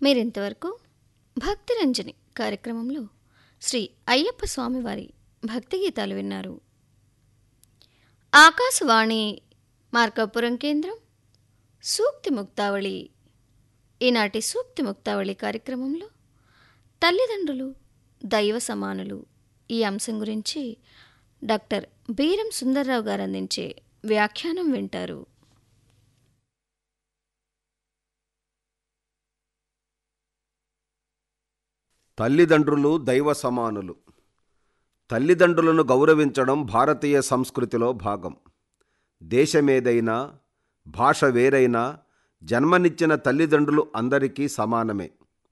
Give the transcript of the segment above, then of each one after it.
మీరింతవరకు భక్తిరంజని కార్యక్రమంలో శ్రీ అయ్యప్ప స్వామివారి భక్తి గీతాలు విన్నారు ఆకాశవాణి మార్కాపురం కేంద్రం సూక్తి ముక్తావళి ఈనాటి సూక్తి ముక్తావళి కార్యక్రమంలో తల్లిదండ్రులు దైవ సమానులు ఈ అంశం గురించి డాక్టర్ బీరం సుందర్రావు గారు అందించే వ్యాఖ్యానం వింటారు తల్లిదండ్రులు దైవ సమానులు తల్లిదండ్రులను గౌరవించడం భారతీయ సంస్కృతిలో భాగం దేశమేదైనా భాష వేరైనా జన్మనిచ్చిన తల్లిదండ్రులు అందరికీ సమానమే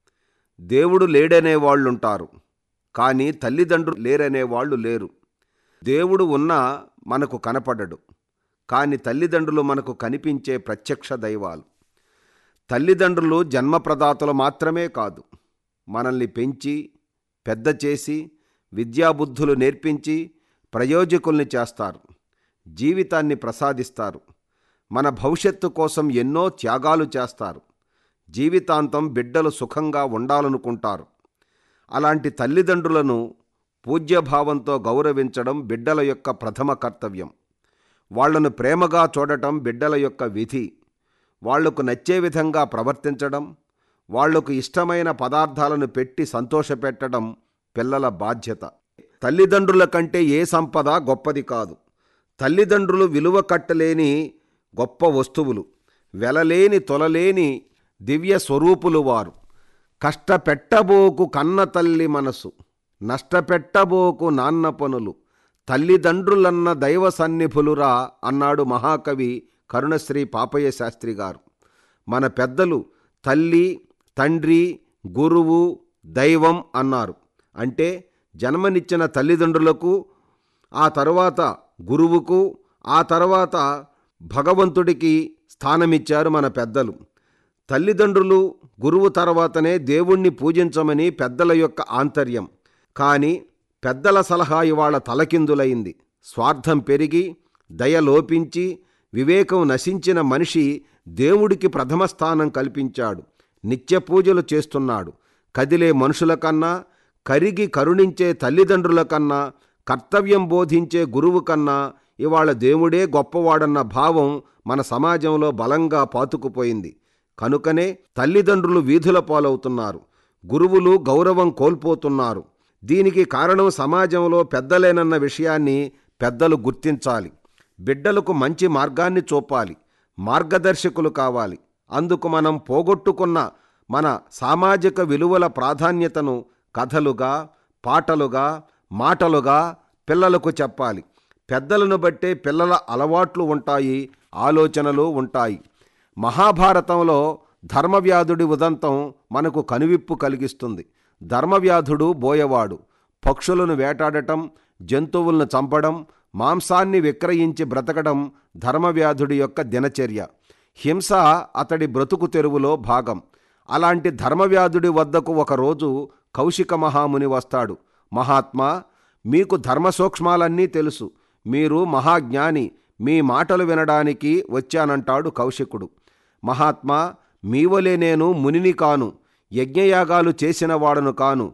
దేవుడు లేడనే వాళ్ళుంటారు కానీ తల్లిదండ్రులు లేరనే వాళ్ళు లేరు దేవుడు ఉన్నా మనకు కనపడడు కానీ తల్లిదండ్రులు మనకు కనిపించే ప్రత్యక్ష దైవాలు తల్లిదండ్రులు జన్మప్రదాతలు మాత్రమే కాదు మనల్ని పెంచి పెద్ద చేసి విద్యాబుద్ధులు నేర్పించి ప్రయోజకుల్ని చేస్తారు జీవితాన్ని ప్రసాదిస్తారు మన భవిష్యత్తు కోసం ఎన్నో త్యాగాలు చేస్తారు జీవితాంతం బిడ్డలు సుఖంగా ఉండాలనుకుంటారు అలాంటి తల్లిదండ్రులను పూజ్యభావంతో గౌరవించడం బిడ్డల యొక్క ప్రథమ కర్తవ్యం వాళ్లను ప్రేమగా చూడటం బిడ్డల యొక్క విధి వాళ్లకు నచ్చే విధంగా ప్రవర్తించడం వాళ్లకు ఇష్టమైన పదార్థాలను పెట్టి సంతోషపెట్టడం పిల్లల బాధ్యత తల్లిదండ్రుల కంటే ఏ సంపద గొప్పది కాదు తల్లిదండ్రులు విలువ కట్టలేని గొప్ప వస్తువులు వెలలేని తొలలేని దివ్య స్వరూపులు వారు కష్టపెట్టబోకు కన్న తల్లి మనసు నష్టపెట్టబోకు నాన్న పనులు తల్లిదండ్రులన్న దైవ సన్నిభులురా అన్నాడు మహాకవి కరుణశ్రీ పాపయ్య శాస్త్రి గారు మన పెద్దలు తల్లి తండ్రి గురువు దైవం అన్నారు అంటే జన్మనిచ్చిన తల్లిదండ్రులకు ఆ తరువాత గురువుకు ఆ తర్వాత భగవంతుడికి స్థానమిచ్చారు మన పెద్దలు తల్లిదండ్రులు గురువు తర్వాతనే దేవుణ్ణి పూజించమని పెద్దల యొక్క ఆంతర్యం కానీ పెద్దల సలహా ఇవాళ తలకిందులైంది స్వార్థం పెరిగి దయ లోపించి వివేకం నశించిన మనిషి దేవుడికి ప్రథమ స్థానం కల్పించాడు నిత్య పూజలు చేస్తున్నాడు కదిలే మనుషుల కన్నా కరిగి కరుణించే తల్లిదండ్రుల కన్నా కర్తవ్యం బోధించే గురువు కన్నా ఇవాళ దేవుడే గొప్పవాడన్న భావం మన సమాజంలో బలంగా పాతుకుపోయింది కనుకనే తల్లిదండ్రులు వీధుల పాలవుతున్నారు గురువులు గౌరవం కోల్పోతున్నారు దీనికి కారణం సమాజంలో పెద్దలేనన్న విషయాన్ని పెద్దలు గుర్తించాలి బిడ్డలకు మంచి మార్గాన్ని చూపాలి మార్గదర్శకులు కావాలి అందుకు మనం పోగొట్టుకున్న మన సామాజిక విలువల ప్రాధాన్యతను కథలుగా పాటలుగా మాటలుగా పిల్లలకు చెప్పాలి పెద్దలను బట్టే పిల్లల అలవాట్లు ఉంటాయి ఆలోచనలు ఉంటాయి మహాభారతంలో ధర్మవ్యాధుడి ఉదంతం మనకు కనువిప్పు కలిగిస్తుంది ధర్మవ్యాధుడు బోయవాడు పక్షులను వేటాడటం జంతువులను చంపడం మాంసాన్ని విక్రయించి బ్రతకడం ధర్మవ్యాధుడి యొక్క దినచర్య హింస అతడి బ్రతుకు తెరువులో భాగం అలాంటి ధర్మవ్యాధుడి వద్దకు ఒకరోజు కౌశిక మహాముని వస్తాడు మహాత్మా మీకు ధర్మ సూక్ష్మాలన్నీ తెలుసు మీరు మహాజ్ఞాని మీ మాటలు వినడానికి వచ్చానంటాడు కౌశికుడు మహాత్మా మీవలే నేను మునిని కాను యజ్ఞయాగాలు చేసిన వాడను కాను